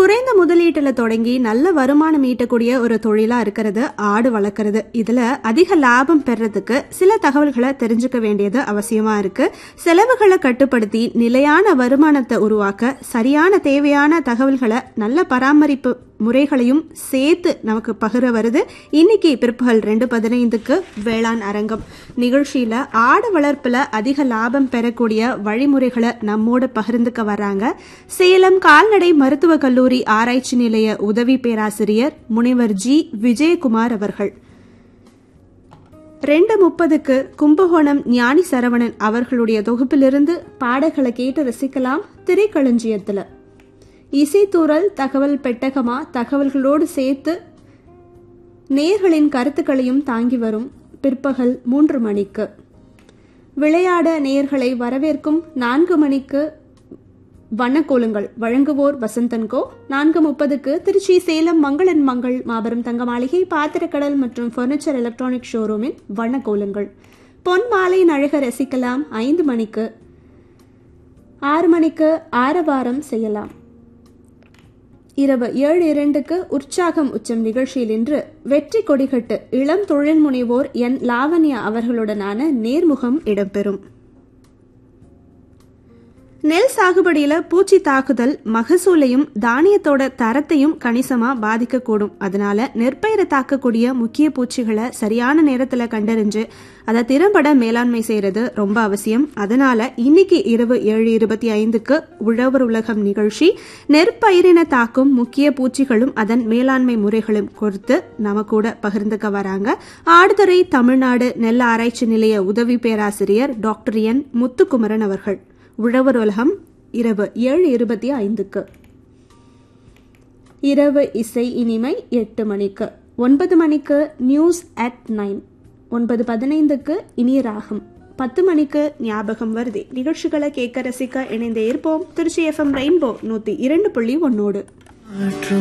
குறைந்த முதலீட்டுல தொடங்கி நல்ல வருமானம் ஈட்டக்கூடிய ஒரு தொழிலா இருக்கிறது ஆடு வளர்க்கறது இதுல அதிக லாபம் பெறறதுக்கு சில தகவல்களை தெரிஞ்சுக்க வேண்டியது அவசியமா இருக்கு செலவுகளை கட்டுப்படுத்தி நிலையான வருமானத்தை உருவாக்க சரியான தேவையான தகவல்களை நல்ல பராமரிப்பு முறைகளையும் சேர்த்து நமக்கு பகிர வருது இன்னைக்கு பிற்பகல் ரெண்டு பதினைந்துக்கு வேளாண் அரங்கம் நிகழ்ச்சியில ஆடு வளர்ப்புல அதிக லாபம் பெறக்கூடிய வழிமுறைகளை நம்மோடு பகிர்ந்துக்க வர்றாங்க சேலம் கால்நடை மருத்துவக் கல்லூரி ஆராய்ச்சி நிலைய உதவி பேராசிரியர் முனைவர் ஜி விஜயகுமார் அவர்கள் ரெண்டு முப்பதுக்கு கும்பகோணம் ஞானி சரவணன் அவர்களுடைய தொகுப்பிலிருந்து பாடல்களை கேட்டு ரசிக்கலாம் திரைக்களஞ்சியத்துல இசைத்தூரல் தகவல் பெட்டகமா தகவல்களோடு சேர்த்து நேர்களின் கருத்துக்களையும் தாங்கி வரும் பிற்பகல் மூன்று மணிக்கு விளையாட நேர்களை வரவேற்கும் நான்கு மணிக்கு வண்ணக்கோலுங்கள் வழங்குவோர் வசந்தன்கோ நான்கு முப்பதுக்கு திருச்சி சேலம் மங்களன் மங்கள் மாபெரும் தங்க மாளிகை பாத்திரக்கடல் மற்றும் ஃபர்னிச்சர் எலக்ட்ரானிக் ஷோரூமின் வண்ணக்கோலுங்கள் பொன் மாலை அழக ரசிக்கலாம் ஐந்து மணிக்கு ஆறு மணிக்கு ஆரவாரம் செய்யலாம் இரவு ஏழு இரண்டுக்கு உற்சாகம் உச்சம் நிகழ்ச்சியில் இன்று வெற்றி கொடிகட்டு இளம் தொழில் முனைவோர் என் லாவண்யா அவர்களுடனான நேர்முகம் இடம்பெறும் நெல் சாகுபடியில பூச்சி தாக்குதல் மகசூலையும் தானியத்தோட தரத்தையும் கணிசமா பாதிக்கக்கூடும் அதனால நெற்பயிரை தாக்கக்கூடிய முக்கிய பூச்சிகளை சரியான நேரத்துல கண்டறிஞ்சு அதை திறம்பட மேலாண்மை செய்யறது ரொம்ப அவசியம் அதனால இன்னைக்கு இரவு ஏழு இருபத்தி ஐந்துக்கு உழவர் உலகம் நிகழ்ச்சி நெற்பயிரின தாக்கும் முக்கிய பூச்சிகளும் அதன் மேலாண்மை முறைகளும் குறித்து நம்ம கூட பகிர்ந்துக்க வராங்க ஆடுதுறை தமிழ்நாடு நெல் ஆராய்ச்சி நிலைய உதவி பேராசிரியர் டாக்டர் என் முத்துக்குமரன் அவர்கள் உழவர் உலகம் இரவு ஏழு இருபத்தி ஐந்துக்கு இரவு இசை இனிமை எட்டு மணிக்கு ஒன்பது மணிக்கு நியூஸ் அட் நைன் ஒன்பது பதினைந்துக்கு இனிய ராகம் பத்து மணிக்கு ஞாபகம் வருது நிகழ்ச்சிகளை கேட்க ரசிக்க இணைந்தே இருப்போம் திருச்சி எஃப்எம் ரெயின்போ நூத்தி இரண்டு புள்ளி ஒன்னோடு